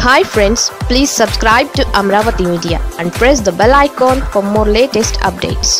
hi friends please subscribe to Amaravati media and press the bell icon for more latest updates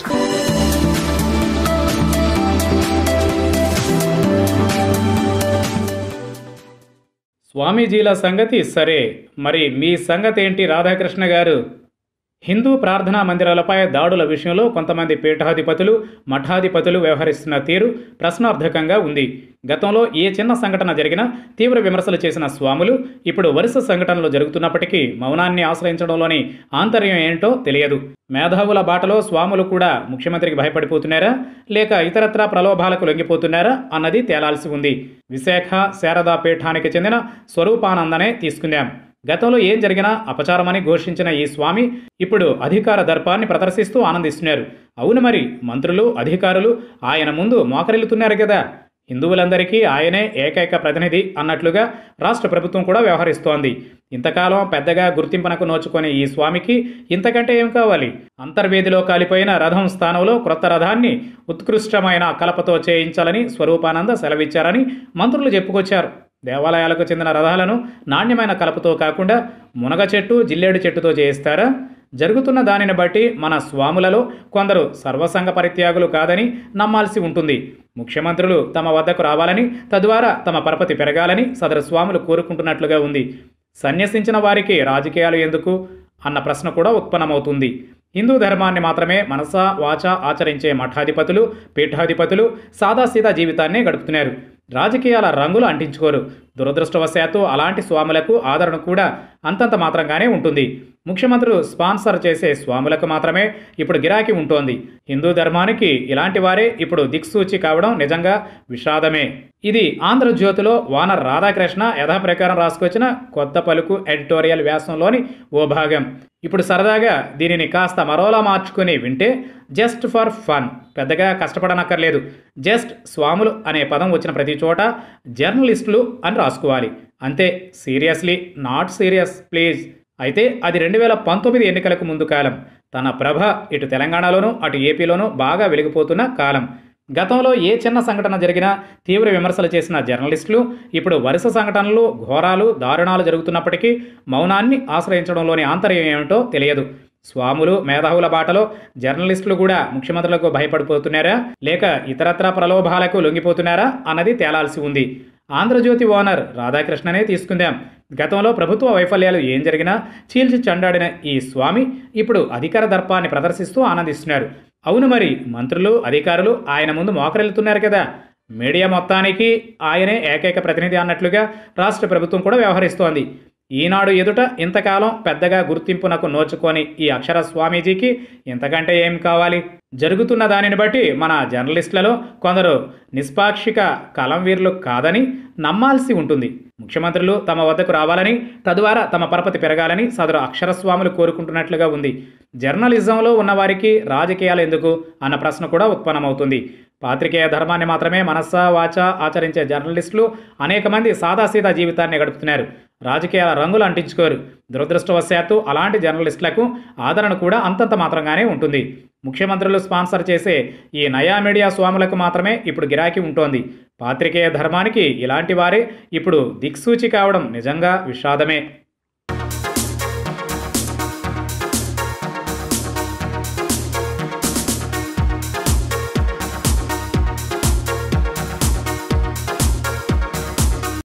స్వామీజీల సంగతి సరే మరి మీ సంగతి ఏంటి రాధాకృష్ణ గారు హిందూ ప్రార్థనా మందిరాలపై దాడుల విషయంలో కొంతమంది పీఠాధిపతులు మఠాధిపతులు వ్యవహరిస్తున్న తీరు ప్రశ్నార్థకంగా ఉంది గతంలో ఏ చిన్న సంఘటన జరిగినా తీవ్ర విమర్శలు చేసిన స్వాములు ఇప్పుడు వరుస సంఘటనలు జరుగుతున్నప్పటికీ మౌనాన్ని ఆశ్రయించడంలోని ఆంతర్యం ఏంటో తెలియదు మేధావుల బాటలో స్వాములు కూడా ముఖ్యమంత్రికి భయపడిపోతున్నారా లేక ఇతరత్రా ప్రలోభాలకు లొంగిపోతున్నారా అన్నది తేలాల్సి ఉంది విశాఖ శారదా పీఠానికి చెందిన స్వరూపానందనే తీసుకుందాం గతంలో ఏం జరిగినా అపచారమని ఘోషించిన ఈ స్వామి ఇప్పుడు అధికార దర్పాన్ని ప్రదర్శిస్తూ ఆనందిస్తున్నారు అవును మరి మంత్రులు అధికారులు ఆయన ముందు మోకరిల్లుతున్నారు కదా హిందువులందరికీ ఆయనే ఏకైక ప్రతినిధి అన్నట్లుగా రాష్ట్ర ప్రభుత్వం కూడా వ్యవహరిస్తోంది ఇంతకాలం పెద్దగా గుర్తింపునకు నోచుకునే ఈ స్వామికి ఇంతకంటే ఏం కావాలి అంతర్వేదిలో కాలిపోయిన రథం స్థానంలో క్రొత్త రథాన్ని ఉత్కృష్టమైన కలపతో చేయించాలని స్వరూపానంద సెలవిచ్చారని మంత్రులు చెప్పుకొచ్చారు దేవాలయాలకు చెందిన రథాలను నాణ్యమైన కలపతో కాకుండా మునగ చెట్టు జిల్లేడు చెట్టుతో చేయిస్తారా జరుగుతున్న దానిని బట్టి మన స్వాములలో కొందరు సర్వసంగ పరిత్యాగులు కాదని నమ్మాల్సి ఉంటుంది ముఖ్యమంత్రులు తమ వద్దకు రావాలని తద్వారా తమ పరపతి పెరగాలని సదరు స్వాములు కోరుకుంటున్నట్లుగా ఉంది సన్యసించిన వారికి రాజకీయాలు ఎందుకు అన్న ప్రశ్న కూడా ఉత్పన్నమవుతుంది హిందూ ధర్మాన్ని మాత్రమే మనసా వాచ ఆచరించే మఠాధిపతులు పీఠాధిపతులు సాదాసీదా జీవితాన్ని గడుపుతున్నారు రాజకీయాల రంగులు అంటించుకోరు దురదృష్టవశాత్తు అలాంటి స్వాములకు ఆదరణ కూడా అంతంత మాత్రంగానే ఉంటుంది ముఖ్యమంత్రులు స్పాన్సర్ చేసే స్వాములకు మాత్రమే ఇప్పుడు గిరాకీ ఉంటోంది హిందూ ధర్మానికి ఇలాంటి వారే ఇప్పుడు దిక్సూచి కావడం నిజంగా విషాదమే ఇది ఆంధ్రజ్యోతిలో వానర్ రాధాకృష్ణ యథాప్రకారం రాసుకొచ్చిన కొత్త పలుకు ఎడిటోరియల్ వ్యాసంలోని ఓ భాగం ఇప్పుడు సరదాగా దీనిని కాస్త మరోలా మార్చుకుని వింటే జస్ట్ ఫర్ ఫన్ పెద్దగా కష్టపడనక్కర్లేదు జస్ట్ స్వాములు అనే పదం వచ్చిన ప్రతి చోట జర్నలిస్టులు అని రాసుకోవాలి అంతే సీరియస్లీ నాట్ సీరియస్ ప్లీజ్ అయితే అది రెండు వేల పంతొమ్మిది ఎన్నికలకు ముందు కాలం తన ప్రభ ఇటు తెలంగాణలోనూ అటు ఏపీలోనూ బాగా వెలిగిపోతున్న కాలం గతంలో ఏ చిన్న సంఘటన జరిగినా తీవ్ర విమర్శలు చేసిన జర్నలిస్టులు ఇప్పుడు వరుస సంఘటనలు ఘోరాలు దారుణాలు జరుగుతున్నప్పటికీ మౌనాన్ని ఆశ్రయించడంలోని ఆంతర్యం ఏమిటో తెలియదు స్వాములు మేధావుల బాటలో జర్నలిస్టులు కూడా ముఖ్యమంత్రులకు భయపడిపోతున్నారా లేక ఇతరత్ర ప్రలోభాలకు లొంగిపోతున్నారా అన్నది తేలాల్సి ఉంది ఆంధ్రజ్యోతి ఓనర్ రాధాకృష్ణనే తీసుకుందాం గతంలో ప్రభుత్వ వైఫల్యాలు ఏం జరిగినా చీల్చి చండాడిన ఈ స్వామి ఇప్పుడు అధికార దర్పాన్ని ప్రదర్శిస్తూ ఆనందిస్తున్నారు అవును మరి మంత్రులు అధికారులు ఆయన ముందు మోకరిల్లుతున్నారు కదా మీడియా మొత్తానికి ఆయనే ఏకైక ప్రతినిధి అన్నట్లుగా రాష్ట్ర ప్రభుత్వం కూడా వ్యవహరిస్తోంది ఈనాడు ఎదుట ఇంతకాలం పెద్దగా గుర్తింపునకు నోచుకొని ఈ అక్షర స్వామీజీకి ఇంతకంటే ఏం కావాలి జరుగుతున్న దానిని బట్టి మన జర్నలిస్టులలో కొందరు నిష్పాక్షిక కలంవీరులు కాదని నమ్మాల్సి ఉంటుంది ముఖ్యమంత్రులు తమ వద్దకు రావాలని తద్వారా తమ పరపతి పెరగాలని సదరు అక్షరస్వాములు కోరుకుంటున్నట్లుగా ఉంది జర్నలిజంలో ఉన్నవారికి రాజకీయాలు ఎందుకు అన్న ప్రశ్న కూడా ఉత్పన్నమవుతుంది పాత్రికేయ ధర్మాన్ని మాత్రమే మనస్సా వాచ ఆచరించే జర్నలిస్టులు అనేక మంది సాదాసీదా జీవితాన్ని గడుపుతున్నారు రాజకీయాల రంగులు అంటించుకోరు దురదృష్టవశాత్తు అలాంటి జర్నలిస్టులకు ఆదరణ కూడా అంతంత మాత్రంగానే ఉంటుంది ముఖ్యమంత్రులు స్పాన్సర్ చేసే ఈ నయా మీడియా స్వాములకు మాత్రమే ఇప్పుడు గిరాకీ ఉంటోంది పాత్రికేయ ధర్మానికి ఇలాంటి వారే ఇప్పుడు దిక్సూచి కావడం నిజంగా విషాదమే